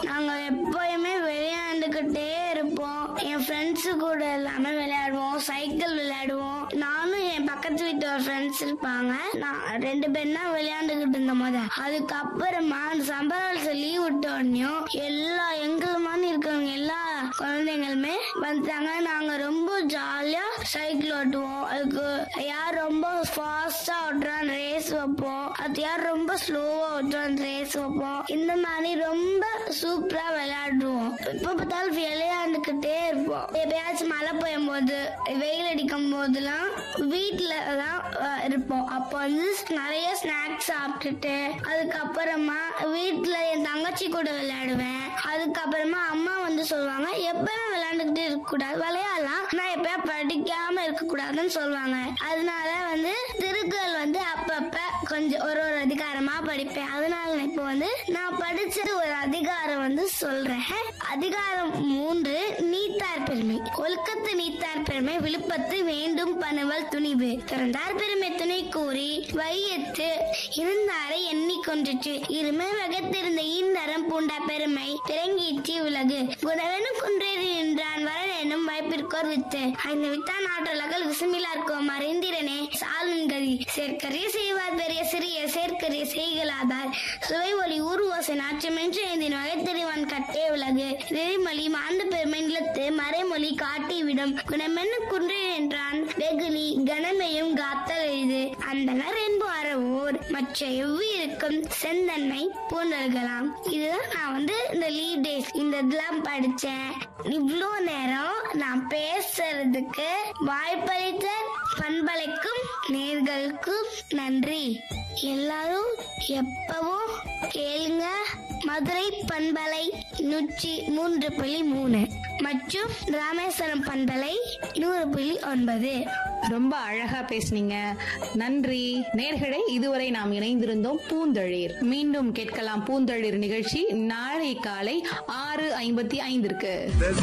நாங்க எப்பயுமே விளையாண்டுக்கிட்டே இருப்போம் என் ஃப்ரெண்ட்ஸு கூட எல்லாமே விளையாடுவோம் சைக்கிள் விளையாடுவோம் நானும் என் பக்கத்து வீட்டு ஒரு ஃப்ரெண்ட்ஸ் இருப்பாங்க நான் ரெண்டு பேரும் தான் விளையாண்டுக்கிட்டு இருந்த போது அதுக்கப்புறமா அந்த சம்பரால்ஸ் லீவ் விட்ட உடனேயும் எல்லா எங்கள் மாதிரி இருக்கிறவங்க எல்லா குழந்தைங்களுமே வந்துட்டாங்க நாங்க ரொம்ப ஜாலியா சைக்கிள் ஓட்டுவோம் அதுக்கு யார் ரொம்ப ஃபாஸ்டா ஓட்டுறான்னு ரேஸ் வைப்போம் அது யார் ரொம்ப ஸ்லோவா ஓட்டுறான்னு ரேஸ் வைப்போம் இந்த மாதிரி ரொம்ப சூப்பரா விளையாடுவோம் இப்ப பார்த்தாலும் விளையாண்டுக்கிட்டே இருப்போம் எப்பயாச்சும் மழை பெய்யும் போது வெயில் அடிக்கும் போதெல்லாம் வீட்டுல தான் அஹ், இருப்போம் அப்போ வந்து நிறைய ஸ்நாக்ஸ் சாப்பிட்டுட்டு அதுக்கப்புறமா வீட்டுல என் தங்கச்சி கூட விளையாடுவேன் அதுக்கப்புறமா அம்மா வந்து சொல்லுவாங்க எப்பயும் விளையாண்டுக்கிட்டே இருக்க கூடாது விளையாடலாம் ஆனா எப்பயும் படிக்காம இருக்க கூடாதுன்னு சொல்லுவாங்க அதனால வந்து திருக்குறள் வந்து அப்பப்ப கொஞ்சம் ஒரு ஒரு அதிகாரமா படிப்பேன் அதனால நான் இப்போ வந்து நான் படிச்ச ஒரு அதிகாரம் வந்து சொல்றேன் அதிகாரம் மூன்று நீத்தார் பெருமை ஒழுக்கத்து நீத்தார் பெருமை விழுப்பத்து வேண்டும் பணுவல் துணிவு திறந்தார் பெருமை துணை கூறி வையத்து இருந்தாரை எண்ணிக்கொன்றுச்சு இருமை வகத்திருந்த ஈந்தரம் பூண்ட பெருமை திறங்கிச்சு உலகு குணவனு குன்றேறி நின்றான் வரன் எனும் வாய்ப்பிற்கோர் வித்து ஐந்து வித்தான் ஆற்றலகள் விசுமிலார்க்கோம் மறைந்திரனே சாலும் கதி சேர்க்கரிய செய்வார் பெரிய சிறிய சேர்க்கரிய செய்களாதார் சுவை ஒளி ஊர்வோசை நாச்சமென்று ஐந்தின் வகைத்தறிவான் கட்டே உலகு நெறிமொழி மாந்த பெருமை நிலத்து மறைமொழி காட்டிவிடும் குணமென்னு குன்றே என்றான் வெகுளி கனமையும் காத்தல் எய்து அந்தனர் என்பாரவோர் மற்ற எவ்விருக்கும் செந்தன்மை பூண்டல்களாம் இதுதான் நான் வந்து இந்த லீவ் டேஸ் இந்த இதெல்லாம் படிச்சேன் இவ்வளோ நேரம் நான் பேசுறதுக்கு வாய்ப்பளித்த பண்பலைக்கும் நேர்களுக்கும் நன்றி எல்லாரும் எப்பவும் கேளுங்க மதுரை பண்பலை நூற்றி மூன்று புள்ளி மூணு மற்றும் ராமேஸ்வரம் பண்பலை நூறு புள்ளி ஒன்பது ரொம்ப அழகா பேசுனீங்க நன்றி நேர்களே இதுவரை நாம் இணைந்திருந்தோம் பூந்தளிர் மீண்டும் கேட்கலாம் பூந்தளிர் நிகழ்ச்சி நாளை காலை ஆறு ஐம்பத்தி ஐந்திற்கு